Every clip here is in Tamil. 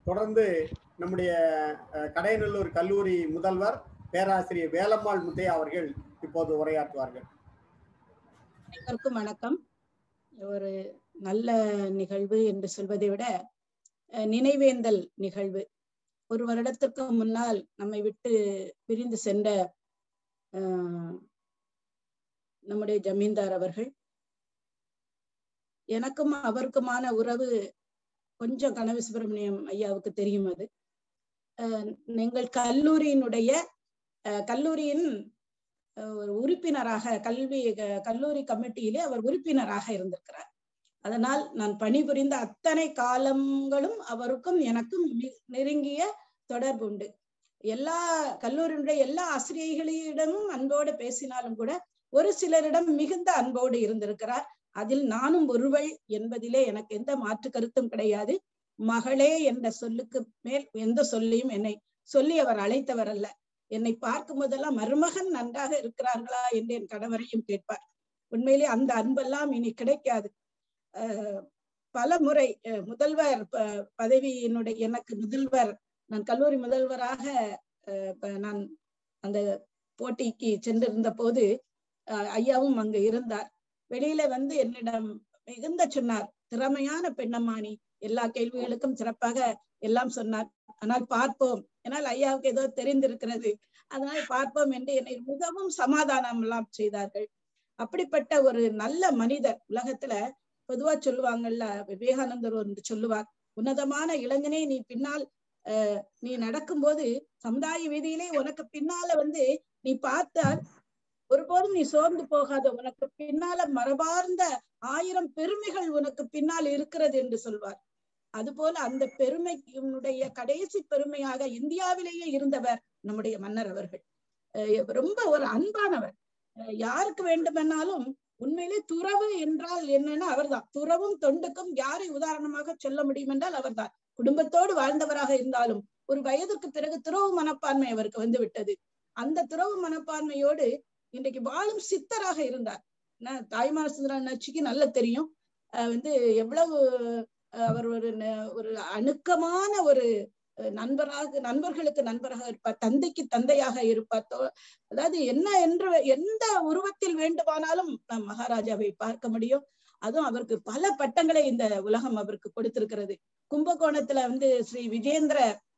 தொடர்ந்து நம்முடைய அஹ், கடையநல்லூர் கல்லூரி முதல்வர் பேராசிரியர் வேலம்மாள் முத்தையா அவர்கள் இப்போது உரையாற்றுவார்கள் அனைவருக்கும் வணக்கம் ஒரு நல்ல நிகழ்வு என்று சொல்வதை விட அஹ், நினைவேந்தல் நிகழ்வு ஒரு வருடத்திற்கு முன்னால் நம்மை விட்டு பிரிந்து சென்ற அஹ், நம்முடைய ஜமீன்தார் அவர்கள் எனக்கும் அவருக்குமான உறவு கொஞ்சம் கனவு சுப்பிரமணியம் ஐயாவுக்கு தெரியும் அது அஹ், எங்கள் கல்லூரியினுடைய அஹ், கல்லூரியின் அஹ், ஒரு உறுப்பினராக கல்வி க- கல்லூரி கமிட்டியிலே அவர் உறுப்பினராக இருந்திருக்கிறார் அதனால் நான் பணிபுரிந்த அத்தனை காலங்களும் அவருக்கும் எனக்கும் மி- நெருங்கிய தொடர்பு உண்டு எல்லா கல்லூரியினுடைய எல்லா ஆசிரியர்களிடமும் அன்போடு பேசினாலும் கூட ஒரு சிலரிடம் மிகுந்த அன்போடு இருந்திருக்கிறார் அதில் நானும் ஒருவள் என்பதிலே எனக்கு எந்த மாற்று கருத்தும் கிடையாது மகளே என்ற சொல்லுக்கு மேல் எந்த சொல்லியும் என்னை சொல்லி அவர் அழைத்தவர் அல்ல என்னை பார்க்கும் போதெல்லாம் மருமகன் நன்றாக இருக்கிறார்களா என்று என் கணவரையும் கேட்பார் உண்மையிலே அந்த அன்பெல்லாம் இனி கிடைக்காது அஹ் பல முறை அஹ் முதல்வர் ப- பதவியினுடைய எனக்கு முதல்வர் நான் கல்லூரி முதல்வராக அஹ் ப- நான் அந்த போட்டிக்கு சென்றிருந்த போது அஹ் ஐயாவும் அங்கு இருந்தார் வெளியில வந்து என்னிடம் மிகுந்த சொன்னார் திறமையான பெண்ணம்மானி எல்லா கேள்விகளுக்கும் சிறப்பாக எல்லாம் சொன்னார் ஆனால் பார்ப்போம் என்னால் ஐயாவுக்கு ஏதோ தெரிந்திருக்கிறது அதனால் பார்ப்போம் என்று என்னை மிகவும் சமாதானம் எல்லாம் செய்தார்கள் அப்படிப்பட்ட ஒரு நல்ல மனிதர் உலகத்துல பொதுவா சொல்லுவாங்கல்ல விவேகானந்தர் ஒன்று சொல்லுவார் உன்னதமான இளைஞனே நீ பின்னால் அஹ், நீ நடக்கும்போது சமுதாய வீதியிலே உனக்கு பின்னால வந்து நீ பார்த்தால் ஒருபோதும் நீ சோர்ந்து போகாத உனக்கு பின்னால மரபார்ந்த ஆயிரம் பெருமைகள் உனக்கு பின்னால் இருக்கிறது என்று சொல்வார் அதுபோல அந்த பெருமையினுடைய கடைசி பெருமையாக இந்தியாவிலேயே இருந்தவர் நம்முடைய மன்னர் அவர்கள் அஹ் ரொம்ப ஒரு அன்பானவர் அஹ் யாருக்கு வேண்டுமென்னாலும் உண்மையிலே துறவு என்றால் என்னன்னா அவர்தான் துறவும் தொண்டுக்கும் யாரை உதாரணமாக சொல்ல முடியும் என்றால் அவர்தான் குடும்பத்தோடு வாழ்ந்தவராக இருந்தாலும் ஒரு வயதிற்கு பிறகு துறவு மனப்பான்மை அவருக்கு வந்து விட்டது அந்த துறவு மனப்பான்மையோடு இன்றைக்கு வாழும் சித்தராக இருந்தார் ந- தாய்மார் சுந்தரன் நச்சுக்கு நல்ல தெரியும் அஹ் வந்து எவ்வளவு அஹ் அவர் ஒரு ந- ஒரு அணுக்கமான ஒரு அஹ் நண்பராக நண்பர்களுக்கு நண்பராக இருப்பார் தந்தைக்கு தந்தையாக இருப்பார் தோ- அதாவது என்ன என்று எந்த உருவத்தில் வேண்டுமானாலும் நாம் மகாராஜாவை பார்க்க முடியும் அதுவும் அவருக்கு பல பட்டங்களை இந்த உலகம் அவருக்கு கொடுத்திருக்கிறது கும்பகோணத்துல வந்து ஸ்ரீ விஜேந்திர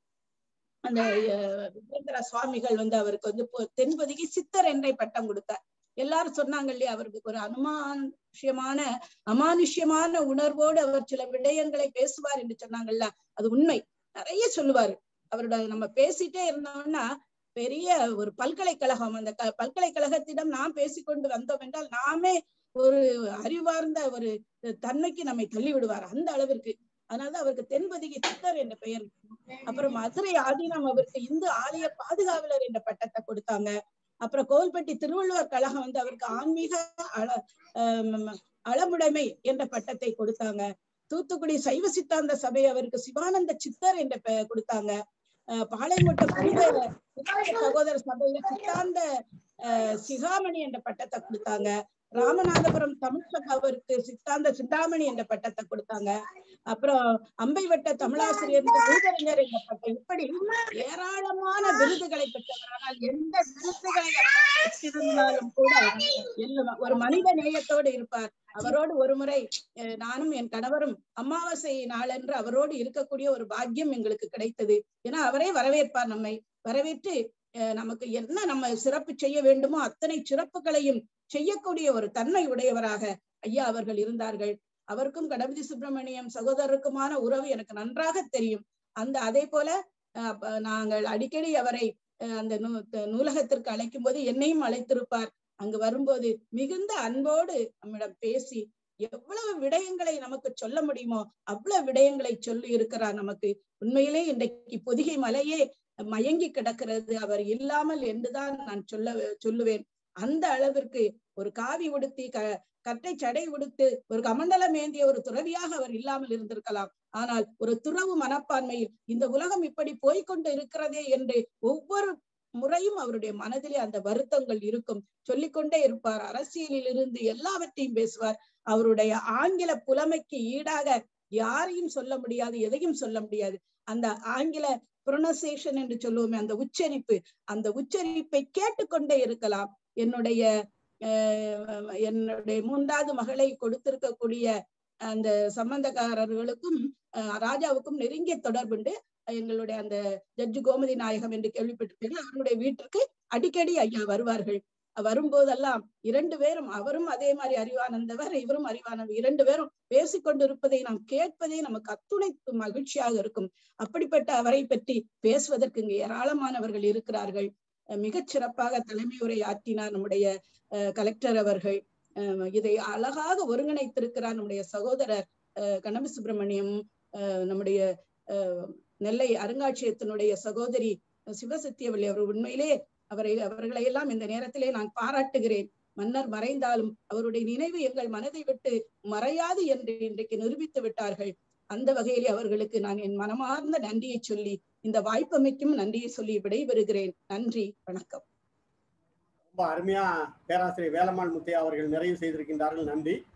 அந்த அஹ், விஜேந்திர சுவாமிகள் வந்து அவருக்கு வந்து பொ- தென்பொதிகை சித்தர் என்றே பட்டம் கொடுத்தார் எல்லாரும் சொன்னாங்க இல்லையா அவருக்கு ஒரு அனுமானுஷ்யமான அமானுஷ்யமான உணர்வோடு அவர் சில விடயங்களை பேசுவார் என்று சொன்னாங்கல்ல அது உண்மை நிறைய சொல்லுவாரு அவரோட நம்ம பேசிட்டே இருந்தோம்னா பெரிய ஒரு பல்கலைக்கழகம் அந்த க- பல்கலைக்கழகத்திடம் நாம் பேசிக்கொண்டு வந்தோம் என்றால் நாமே ஒரு அறிவார்ந்த ஒரு தன்மைக்கு நம்மை தள்ளி விடுவார் அந்த அளவிற்கு அதனால அவருக்கு தென்பதிகை சித்தர் என்ற பெயர் அப்புறம் மதுரை ஆதீனம் அவருக்கு இந்து ஆலய பாதுகாவலர் என்ற பட்டத்தை கொடுத்தாங்க அப்புறம் கோவில்பட்டி திருவள்ளுவர் கழகம் வந்து அவருக்கு ஆன்மீக அள ஆம், அளமுடைமை என்ற பட்டத்தை கொடுத்தாங்க தூத்துக்குடி சைவ சித்தாந்த சபை அவருக்கு சிவானந்த சித்தர் என்ற பெ- கொடுத்தாங்க அஹ் பாளையங்கோட்டை புனித புனித சகோதர சபையில சித்தாந்த அஹ், சிகாமணி என்ற பட்டத்தை கொடுத்தாங்க ராமநாதபுரம் தமிழ் சபை அவருக்கு சித்தாந்த சிந்தாமணி என்ற பட்டத்தை கொடுத்தாங்க அப்புறம் அம்பை வட்ட தமிழாசிரியர் ஊதறிஞர் என்ற பட்டம் இப்படி ஏராளமான விருதுகளை பெற்றவர் ஆனால் எந்த விருதுகளை அவர் பெற்றிருந்தாலும் கூட எல்லா- ஒரு மனித நேயத்தோடு இருப்பார் அவரோடு ஒரு முறை அஹ், நானும் என் கணவரும் அமாவாசை நாளன்று அவரோடு இருக்கக்கூடிய ஒரு பாக்கியம் எங்களுக்கு கிடைத்தது ஏன்னா அவரே வரவேற்பார் நம்மை வரவேற்று அஹ், நமக்கு என்ன நம்ம சிறப்பு செய்ய வேண்டுமோ அத்தனை சிறப்புகளையும் செய்யக்கூடிய ஒரு தன்மை உடையவராக ஐயா அவர்கள் இருந்தார்கள் அவருக்கும் கணபதி சுப்பிரமணியம் சகோதரருக்குமான உறவு எனக்கு நன்றாக தெரியும் அந்த அதே போல அஹ், அப்ப நாங்கள் அடிக்கடி அவரை அஹ், அந்த நூ த- நூலகத்திற்கு அழைக்கும் போது என்னையும் அழைத்திருப்பார் அங்கு வரும்போது மிகுந்த அன்போடு நம்மிடம் பேசி எவ்வளவு விடயங்களை நமக்கு சொல்ல முடியுமோ அவ்வளவு விடயங்களை சொல்லி இருக்கிறார் நமக்கு உண்மையிலே இன்றைக்கு பொதிகை மலையே மயங்கி கிடக்கிறது அவர் இல்லாமல் என்றுதான் நான் சொல்ல சொல்லுவேன் அந்த அளவிற்கு ஒரு காவி உடுத்தி க கட்டை சடை உடுத்து ஒரு கமண்டலம் ஏந்திய ஒரு துறவியாக அவர் இல்லாமல் இருந்திருக்கலாம் ஆனால் ஒரு துறவு மனப்பான்மையில் இந்த உலகம் இப்படி போய்க்கொண்டு இருக்கிறதே என்று ஒவ்வொரு முறையும் அவருடைய மனதிலே அந்த வருத்தங்கள் இருக்கும் சொல்லிக்கொண்டே இருப்பார் அரசியலில் இருந்து எல்லாவற்றையும் பேசுவார் அவருடைய ஆங்கில புலமைக்கு ஈடாக யாரையும் சொல்ல முடியாது எதையும் சொல்ல முடியாது அந்த ஆங்கில புரொனசேஷன் என்று சொல்லுவோமே அந்த உச்சரிப்பு அந்த உச்சரிப்பை கேட்டுக்கொண்டே இருக்கலாம் என்னுடைய என்னுடைய மூன்றாவது மகளை கொடுத்திருக்கக்கூடிய அந்த சம்பந்தக்காரர்களுக்கும் ராஜாவுக்கும் நெருங்கிய தொடர்புண்டு எங்களுடைய அந்த ஜட்ஜு கோமதி நாயகம் என்று கேள்விப்பட்டிருப்பீர்கள் அவருடைய வீட்டிற்கு அடிக்கடி ஐயா வருவார்கள் வரும்போதெல்லாம் இரண்டு பேரும் அவரும் அதே மாதிரி அறிவானந்தவர் இவரும் அறிவானவர் இரண்டு பேரும் பேசிக்கொண்டிருப்பதை நாம் கேட்பதே நமக்கு அத்துணை மகிழ்ச்சியாக இருக்கும் அப்படிப்பட்ட அவரை பற்றி பேசுவதற்கு இங்கு ஏராளமானவர்கள் இருக்கிறார்கள் மிகச் சிறப்பாக தலைமை உரை ஆற்றினார் நம்முடைய கலெக்டர் அவர்கள் இதை அழகாக ஒருங்கிணைத்திருக்கிறார் நம்முடைய சகோதரர் கணபதி சுப்பிரமணியம் நம்முடைய நெல்லை அருங்காட்சியகத்தினுடைய சகோதரி சிவசத்தியவள்ளி அவர் உண்மையிலே அவரை அவர்களை எல்லாம் இந்த நேரத்திலே நான் பாராட்டுகிறேன் மன்னர் மறைந்தாலும் அவருடைய நினைவு எங்கள் மனதை விட்டு மறையாது என்று இன்றைக்கு நிரூபித்து விட்டார்கள் அந்த வகையிலே அவர்களுக்கு நான் என் மனமார்ந்த நன்றியை சொல்லி இந்த வாய்ப்பமைக்கும் நன்றியை சொல்லி விடைபெறுகிறேன் நன்றி வணக்கம் ரொம்ப அருமையா பேராசிரியர் வேலம்மாள் முத்தையா அவர்கள் நிறைவு செய்திருக்கின்றார்கள் நன்றி